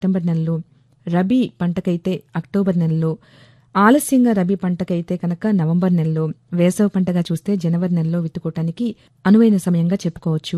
September నెలలో rabi పంటకైతే October నెలలో ఆలస్యంగా రబీ పంటకైతే కనుక నవంబర్ నెలలో వేసవి పంటగా చూస్తే జనవరి నెలలో విత్తుకోవటానికి అనువైన సమయంగా చెప్పుకోవచ్చు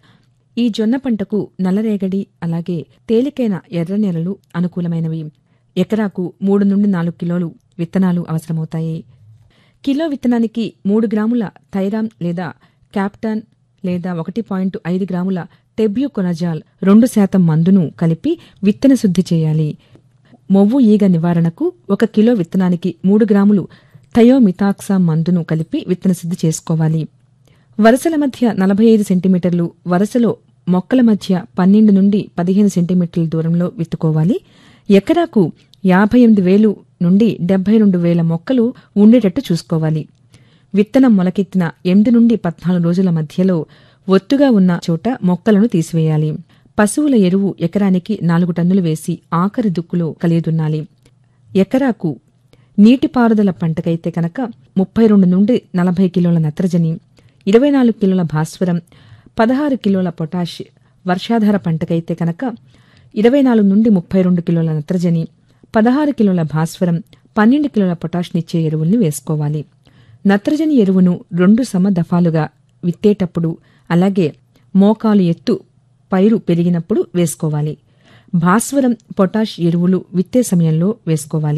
ఈ జొన్న పంటకు నల్లరేగడి అలాగే తేలికైన ఎర్ర నేలలు అనుకూలమైనవి ఎకరాకు మూడు నుండి నాలుగు కిలోలు విత్తనాలు అవసరమవుతాయి కిలో విత్తనానికి మూడు గ్రాముల థైరామ్ లేదా క్యాప్టాన్ లేదా ఒకటి పాయింట్ ఐదు గ్రాముల టెబ్యూకొనజాల్ రెండు శాతం మందును కలిపి విత్తన శుద్ధి చేయాలి మొవ్వు ఈగ నివారణకు ఒక కిలో విత్తనానికి మూడు గ్రాములు థయోమితాక్సా మందును కలిపి విత్తన శుద్ధి చేసుకోవాలి వరుసల మధ్య నలభై ఐదు సెంటీమీటర్లు వరుసలో మొక్కల మధ్య పన్నెండు నుండి పదిహేను సెంటీమీటర్ల దూరంలో విత్తుకోవాలి ఎకరాకు యాభై ఎనిమిది వేలు నుండి డెబ్బై రెండు వేల మొక్కలు ఉండేటట్టు చూసుకోవాలి విత్తనం మొలకెత్తిన ఎనిమిది నుండి పద్నాలుగు రోజుల మధ్యలో ఒత్తుగా ఉన్న చోట మొక్కలను తీసివేయాలి పశువుల ఎరువు ఎకరానికి నాలుగు టన్నులు వేసి ఆఖరి దుక్కులో కలియదున్నాలి ఎకరాకు నీటిపారుదల పంటకైతే కనుక ముప్పై రెండు నుండి నలభై కిలోల నత్రజని ఇరవై నాలుగు కిలోల భాస్వరం పదహారు కిలోల పొటాష్ వర్షాధార పంటకైతే కనుక ఇరవై నాలుగు నుండి ముప్పై రెండు కిలోల నత్రజని పదహారు కిలోల భాస్వరం పన్నెండు కిలోల పొటాష్నిచ్చే ఎరువుల్ని వేసుకోవాలి నత్రజని ఎరువును రెండు సమ దఫాలుగా విత్తేటప్పుడు అలాగే మోకాలు ఎత్తు పైరు పెరిగినప్పుడు వేసుకోవాలి భాస్వరం పొటాష్ ఎరువులు విత్తే సమయంలో వేసుకోవాలి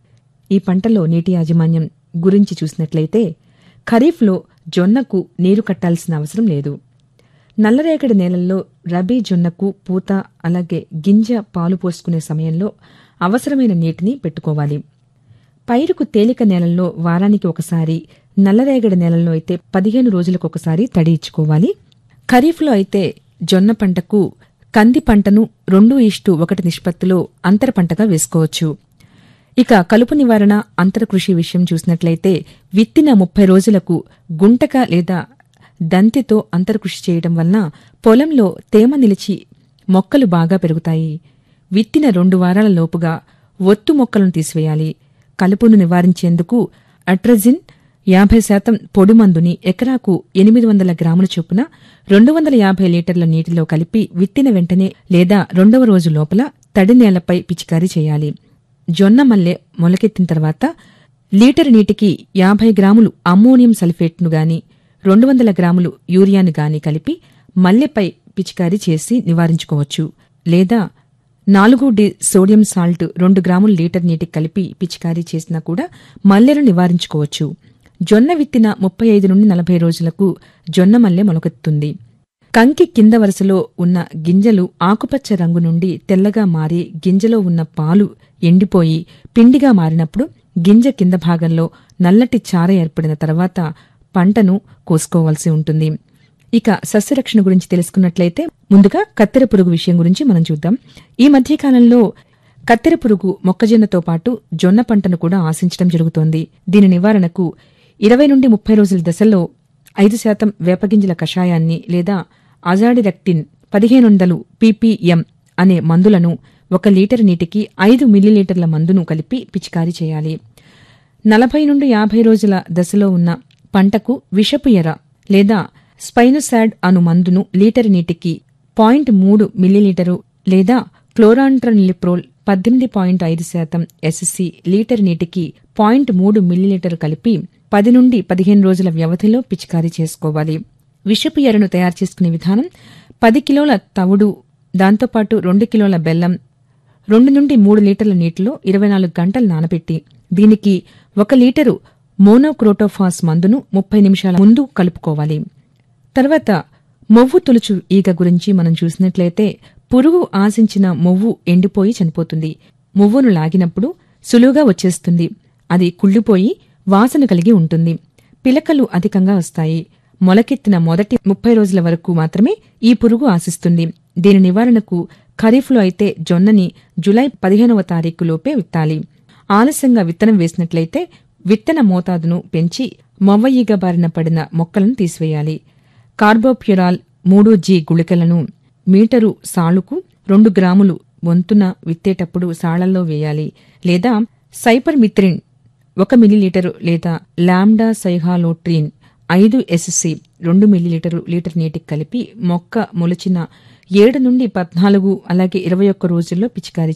ఈ పంటలో నీటి యాజమాన్యం గురించి చూసినట్లయితే ఖరీఫ్లో జొన్నకు నీరు కట్టాల్సిన అవసరం లేదు నల్లరేగడి నేలల్లో రబీ జొన్నకు పూత అలాగే గింజ పాలు పోసుకునే సమయంలో అవసరమైన నీటిని పెట్టుకోవాలి పైరుకు తేలిక నేలల్లో వారానికి ఒకసారి నల్లరేగడి నేలల్లో అయితే పదిహేను రోజులకు ఒకసారి తడి ఇచ్చుకోవాలి ఖరీఫ్లో అయితే జొన్న పంటకు కంది పంటను రెండు ఇష్టు ఒకటి నిష్పత్తిలో అంతర పంటగా వేసుకోవచ్చు ఇక కలుపు నివారణ అంతర కృషి విషయం చూసినట్లయితే విత్తిన ముప్పై రోజులకు గుంటక లేదా దంతితో అంతర్కృషి చేయడం వలన పొలంలో తేమ నిలిచి మొక్కలు బాగా పెరుగుతాయి విత్తిన రెండు వారాల లోపుగా ఒత్తు మొక్కలను తీసివేయాలి కలుపును నివారించేందుకు అట్రజిన్ యాభై శాతం పొడి మందుని ఎకరాకు ఎనిమిది వందల గ్రాముల చొప్పున రెండు వందల యాభై లీటర్ల నీటిలో కలిపి విత్తిన వెంటనే లేదా రెండవ రోజు లోపల తడి నేలపై పిచికారీ చేయాలి జొన్న మల్లె మొలకెత్తిన తర్వాత లీటర్ నీటికి యాభై గ్రాములు అమ్మోనియం సల్ఫేట్ను గాని రెండు వందల గ్రాములు యూరియాను గాని కలిపి మల్లెపై పిచికారీ చేసి నివారించుకోవచ్చు లేదా నాలుగు డి సోడియం సాల్ట్ రెండు గ్రాములు లీటర్ నీటికి కలిపి పిచికారీ చేసినా కూడా మల్లెను నివారించుకోవచ్చు జొన్న విత్తిన ముప్పై ఐదు నుండి నలభై రోజులకు జొన్న మల్లె మొలకెత్తుంది కంకి కింద వరుసలో ఉన్న గింజలు ఆకుపచ్చ రంగు నుండి తెల్లగా మారి గింజలో ఉన్న పాలు ఎండిపోయి పిండిగా మారినప్పుడు గింజ కింద భాగంలో నల్లటి చార ఏర్పడిన తర్వాత పంటను కోసుకోవాల్సి ఉంటుంది ఇక సస్యరక్షణ గురించి తెలుసుకున్నట్లయితే ముందుగా కత్తెర పురుగు విషయం గురించి మనం చూద్దాం ఈ మధ్యకాలంలో కత్తెర పురుగు మొక్కజొన్నతో పాటు జొన్న పంటను కూడా ఆశించడం జరుగుతోంది దీని నివారణకు ఇరవై నుండి ముప్పై రోజుల దశలో ఐదు శాతం వేపగింజల కషాయాన్ని లేదా అజాడిరెక్టిన్ పదిహేను వందలు పీపీఎం అనే మందులను ఒక లీటర్ నీటికి ఐదు మిల్లీలీటర్ల మందును కలిపి పిచికారీ చేయాలి నలభై నుండి యాభై రోజుల దశలో ఉన్న పంటకు విషపు ఎర లేదా స్పైనోసాడ్ అను మందును లీటర్ నీటికి పాయింట్ మూడు మిల్లీలీటరు లేదా క్లోరాంట్రనిలిప్రోల్ పద్దెనిమిది పాయింట్ ఐదు శాతం ఎస్సి లీటర్ నీటికి పాయింట్ మూడు మిల్లీలీటరు కలిపి పది నుండి పదిహేను రోజుల వ్యవధిలో పిచికారీ చేసుకోవాలి విషపు ఎరను తయారు చేసుకునే విధానం పది కిలోల తవుడు దాంతోపాటు రెండు కిలోల బెల్లం రెండు నుండి మూడు లీటర్ల నీటిలో ఇరవై నాలుగు గంటలు నానబెట్టి దీనికి ఒక లీటరు మోనోక్రోటోఫాస్ మందును ముప్పై నిమిషాల ముందు కలుపుకోవాలి తర్వాత మొవ్వు తొలుచు ఈగ గురించి మనం చూసినట్లయితే పురుగు ఆశించిన మొవ్వు ఎండిపోయి చనిపోతుంది మొవ్వును లాగినప్పుడు సులువుగా వచ్చేస్తుంది అది కుళ్ళిపోయి వాసన కలిగి ఉంటుంది పిలకలు అధికంగా వస్తాయి మొలకెత్తిన మొదటి ముప్పై రోజుల వరకు మాత్రమే ఈ పురుగు ఆశిస్తుంది దీని నివారణకు ఖరీఫ్లో అయితే జొన్నని జులై పదిహేనవ తారీఖు లోపే విత్తాలి ఆలస్యంగా విత్తనం వేసినట్లయితే విత్తన మోతాదును పెంచి మొవ్వయ్యిగా బారిన పడిన మొక్కలను తీసివేయాలి కార్బోప్యురాల్ మూడు జీ గుళికలను మీటరు సాలుకు రెండు గ్రాములు వంతున విత్తేటప్పుడు సాళ్లలో వేయాలి లేదా సైపర్ మిత్రిన్ ఒక మిల్లీలీటరు లేదా లాంబ్డా సైహాలోట్రిన్ ఐదు ఎస్సి రెండు మిల్లీలీటరు లీటర్ నీటికి కలిపి మొక్క మొలిచిన ఏడు నుండి పద్నాలుగు అలాగే ఇరవై ఒక్క రోజుల్లో పిచికారీ